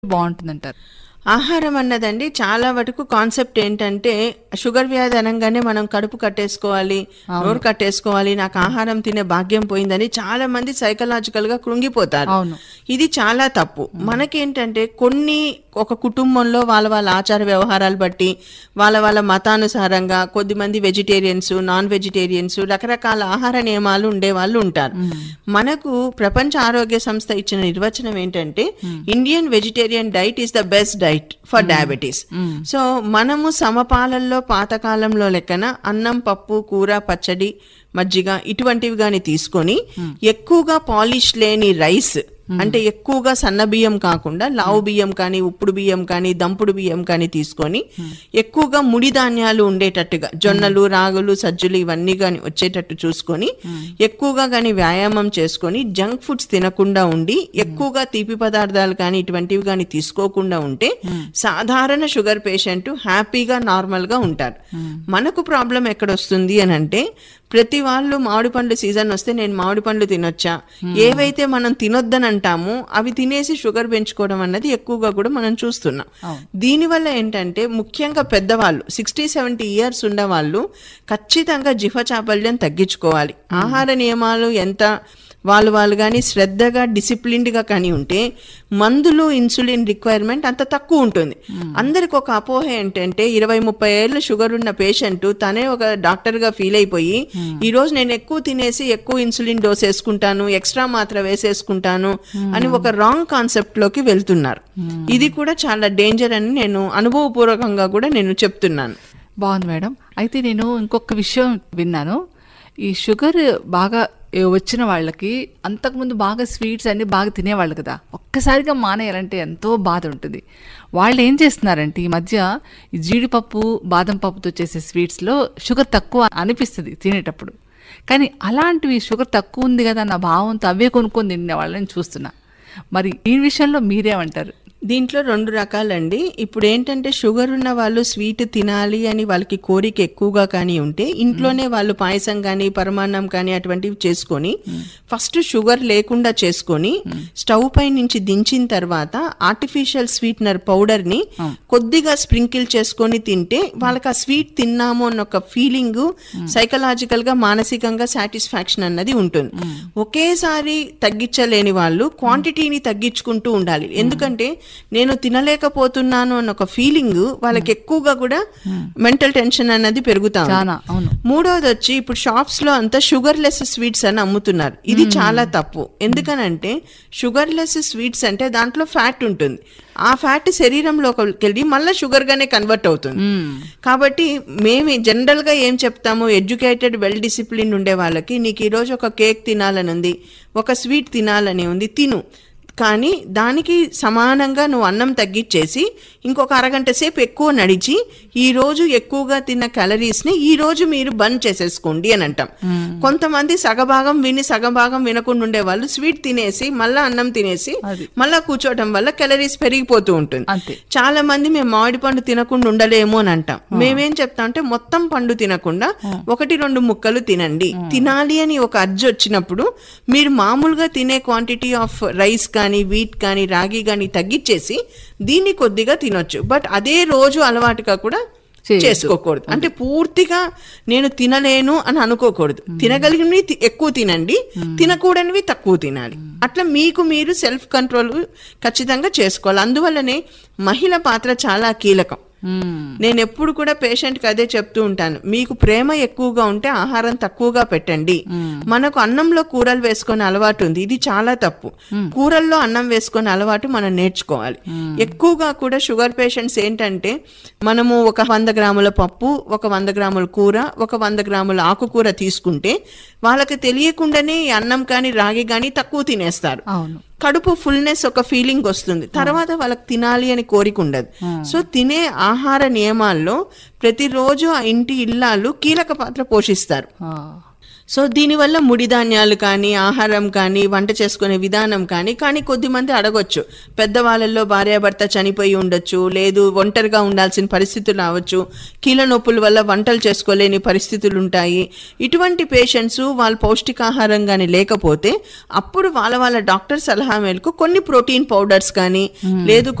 బాగుంటుందంటారు ఆహారం అన్నదండి చాలా వరకు కాన్సెప్ట్ ఏంటంటే షుగర్ వ్యాధి అనగానే మనం కడుపు కట్టేసుకోవాలి నోరు కట్టేసుకోవాలి నాకు ఆహారం తినే భాగ్యం పోయిందని చాలా మంది సైకలాజికల్ గా కృంగిపోతారు అవును ఇది చాలా తప్పు మనకేంటంటే కొన్ని ఒక కుటుంబంలో వాళ్ళ వాళ్ళ ఆచార వ్యవహారాలు బట్టి వాళ్ళ వాళ్ళ మతానుసారంగా కొద్దిమంది వెజిటేరియన్స్ నాన్ వెజిటేరియన్స్ రకరకాల ఆహార నియమాలు ఉండే వాళ్ళు ఉంటారు మనకు ప్రపంచ ఆరోగ్య సంస్థ ఇచ్చిన నిర్వచనం ఏంటంటే Indian vegetarian diet is the best diet for diabetes so మనము సమపాలల్లో పాతకాలంలో లెక్కన అన్నం పప్పు కూర పచ్చడి మజ్జిగ ఇటువంటివి గాని తీసుకొని ఎక్కువగా పాలిష్ లేని రైస్ అంటే ఎక్కువగా సన్న బియ్యం కాకుండా లావు బియ్యం కానీ ఉప్పుడు బియ్యం కానీ దంపుడు బియ్యం కానీ తీసుకొని ఎక్కువగా ముడి ధాన్యాలు ఉండేటట్టుగా జొన్నలు రాగులు సజ్జలు ఇవన్నీ కానీ వచ్చేటట్టు చూసుకొని ఎక్కువగా కానీ వ్యాయామం చేసుకొని జంక్ ఫుడ్స్ తినకుండా ఉండి ఎక్కువగా తీపి పదార్థాలు కానీ ఇటువంటివి కానీ తీసుకోకుండా ఉంటే సాధారణ షుగర్ పేషెంట్ హ్యాపీగా నార్మల్ గా ఉంటారు మనకు ప్రాబ్లం ఎక్కడొస్తుంది అని అంటే ప్రతి వాళ్ళు మామిడి పండ్లు సీజన్ వస్తే నేను మామిడి పండ్లు తినొచ్చా ఏవైతే మనం తినొద్దని అంటామో అవి తినేసి షుగర్ పెంచుకోవడం అన్నది ఎక్కువగా కూడా మనం చూస్తున్నాం దీనివల్ల ఏంటంటే ముఖ్యంగా పెద్దవాళ్ళు సిక్స్టీ సెవెంటీ ఇయర్స్ ఉన్న వాళ్ళు ఖచ్చితంగా జిహ చాపల్యం తగ్గించుకోవాలి ఆహార నియమాలు ఎంత వాళ్ళు వాళ్ళు కానీ శ్రద్ధగా డిసిప్లిన్డ్గా కానీ ఉంటే మందులు ఇన్సులిన్ రిక్వైర్మెంట్ అంత తక్కువ ఉంటుంది అందరికి ఒక అపోహ ఏంటంటే ఇరవై ముప్పై ఏళ్ళ షుగర్ ఉన్న పేషెంట్ తనే ఒక డాక్టర్గా ఫీల్ అయిపోయి ఈ రోజు నేను ఎక్కువ తినేసి ఎక్కువ ఇన్సులిన్ డోస్ వేసుకుంటాను ఎక్స్ట్రా మాత్ర వేసేసుకుంటాను అని ఒక రాంగ్ కాన్సెప్ట్ లోకి వెళ్తున్నారు ఇది కూడా చాలా డేంజర్ అని నేను అనుభవపూర్వకంగా కూడా నేను చెప్తున్నాను బాగుంది మేడం అయితే నేను ఇంకొక విషయం విన్నాను ఈ షుగర్ బాగా ఏ వచ్చిన వాళ్ళకి అంతకుముందు బాగా స్వీట్స్ అన్ని బాగా తినేవాళ్ళు కదా ఒక్కసారిగా మానేయాలంటే ఎంతో బాధ ఉంటుంది వాళ్ళు ఏం చేస్తున్నారంటే ఈ మధ్య ఈ జీడిపప్పు బాదం పప్పుతో చేసే స్వీట్స్లో షుగర్ తక్కువ అనిపిస్తుంది తినేటప్పుడు కానీ అలాంటివి షుగర్ తక్కువ ఉంది కదా అన్న భావంతో అవే కొనుక్కొని తినే వాళ్ళని చూస్తున్నా మరి ఈ విషయంలో మీరేమంటారు దీంట్లో రెండు రకాలండి ఇప్పుడు ఏంటంటే షుగర్ ఉన్న వాళ్ళు స్వీట్ తినాలి అని వాళ్ళకి కోరిక ఎక్కువగా కానీ ఉంటే ఇంట్లోనే వాళ్ళు పాయసం కానీ పరమాన్నం కానీ అటువంటివి చేసుకొని ఫస్ట్ షుగర్ లేకుండా చేసుకొని స్టవ్ పై నుంచి దించిన తర్వాత ఆర్టిఫిషియల్ స్వీట్నర్ పౌడర్ ని కొద్దిగా స్ప్రింకిల్ చేసుకొని తింటే వాళ్ళకి ఆ స్వీట్ తిన్నాము అన్న ఒక ఫీలింగ్ సైకలాజికల్ గా మానసికంగా సాటిస్ఫాక్షన్ అన్నది ఉంటుంది ఒకేసారి తగ్గించలేని వాళ్ళు క్వాంటిటీని తగ్గించుకుంటూ ఉండాలి ఎందుకంటే నేను తినలేకపోతున్నాను అన్న ఒక ఫీలింగ్ వాళ్ళకి ఎక్కువగా కూడా మెంటల్ టెన్షన్ అన్నది పెరుగుతా ఉంది. చాలా అవును మూడోది వచ్చి ఇప్పుడు షాప్స్ లో అంతా షుగర్ లెస్ స్వీట్స్ అని అమ్ముతున్నారు ఇది చాలా తప్పు ఎందుకనంటే షుగర్ లెస్ స్వీట్స్ అంటే దాంట్లో ఫ్యాట్ ఉంటుంది ఆ ఫ్యాట్ శరీరంలోకి వెళ్ళి మళ్ళీ షుగర్ గానే కన్వర్ట్ అవుతుంది కాబట్టి మేము జనరల్ గా ఏం చెప్తాము ఎడ్యుకేటెడ్ వెల్ డిసిప్లిన్ ఉండే వాళ్ళకి నీకు ఈ రోజు ఒక కేక్ తినాలని ఉంది ఒక స్వీట్ తినాలని ఉంది తిను కానీ దానికి సమానంగా నువ్వు అన్నం తగ్గించేసి ఇంకొక అరగంట సేపు ఎక్కువ నడిచి ఈ రోజు ఎక్కువగా తిన్న క్యాలరీస్ ని ఈ రోజు మీరు బంద్ చేసేసుకోండి అని అంటాం కొంతమంది సగభాగం విని సగభాగం వినకుండా ఉండే వాళ్ళు స్వీట్ తినేసి మళ్ళా అన్నం తినేసి అది. మళ్ళా కూర్చోవడం వల్ల క్యాలరీస్ పెరిగిపోతూ ఉంటుంది అంతే చాలా మంది మేము మామిడి పండు తినకుండా ఉండలేము అని అంటాం మేమేం చెప్తాం అంటే మొత్తం పండు తినకుండా ఒకటి రెండు ముక్కలు తినండి తినాలి అని ఒక అర్జు వచ్చినప్పుడు మీరు మామూలుగా తినే క్వాంటిటీ ఆఫ్ రైస్ కానీ వీట్ కానీ రాగి కానీ తగ్గించేసి దీన్ని కొద్దిగా తినొచ్చు బట్ అదే రోజు అలవాటుగా కూడా చేయొద్దు. చేసుకోకూడదు అంటే పూర్తిగా నేను తినలేను అని అనుకోకూడదు తినగలిగినవి తి- ఎక్కువ తినండి తినకూడనివి తక్కువ తినాలి అట్లా మీకు మీరు సెల్ఫ్ కంట్రోల్ ఖచ్చితంగా చేసుకోవాలి అందువల్లనే మహిళ పాత్ర చాలా కీలకం మ్మ్. నేను ఎప్పుడు కూడా పేషెంట్ కి అదే చెప్తూ ఉంటాను మీకు ప్రేమ ఎక్కువగా ఉంటే ఆహారం తక్కువగా పెట్టండి మనకు అన్నంలో కూరలు వేసుకొని అలవాటు ఉంది ఇది చాలా తప్పు కూరల్లో అన్నం వేసుకొని అలవాటు మనం నేర్చుకోవాలి ఎక్కువగా కూడా షుగర్ పేషెంట్స్ ఏంటంటే మనము ఒక వంద గ్రాముల పప్పు ఒక వంద గ్రాముల కూర ఒక వంద గ్రాముల ఆకుకూర తీసుకుంటే వాళ్ళకి తెలియకుండానే ఈ అన్నం కానీ రాగి కానీ తక్కువ తినేస్తారు అవును కడుపు ఫుల్నెస్ ఒక ఫీలింగ్ వస్తుంది తర్వాత వాళ్ళకి తినాలి అని కోరిక ఉండదు సో తినే ఆహార నియమాల్లో ప్రతిరోజు ఆ ఇంటి ఇల్లాలు కీలక పాత్ర పోషిస్తారు ఆ. సో దీనివల్ల ముడి ధాన్యాలు కానీ ఆహారం కానీ వంట చేసుకునే విధానం కానీ కానీ కొద్దిమంది అడగొచ్చు పెద్దవాళ్ళల్లో భార్యాభర్త చనిపోయి ఉండొచ్చు లేదు ఒంటరిగా ఉండాల్సిన పరిస్థితులు రావచ్చు కీళ్ళ నొప్పుల వల్ల వంటలు చేసుకోలేని పరిస్థితులు ఉంటాయి ఇటువంటి పేషెంట్స్ వాళ్ళ పౌష్టికాహారం కానీ లేకపోతే అప్పుడు వాళ్ళ వాళ్ళ డాక్టర్ సలహా మేరకు కొన్ని ప్రోటీన్ పౌడర్స్ కానీ లేదు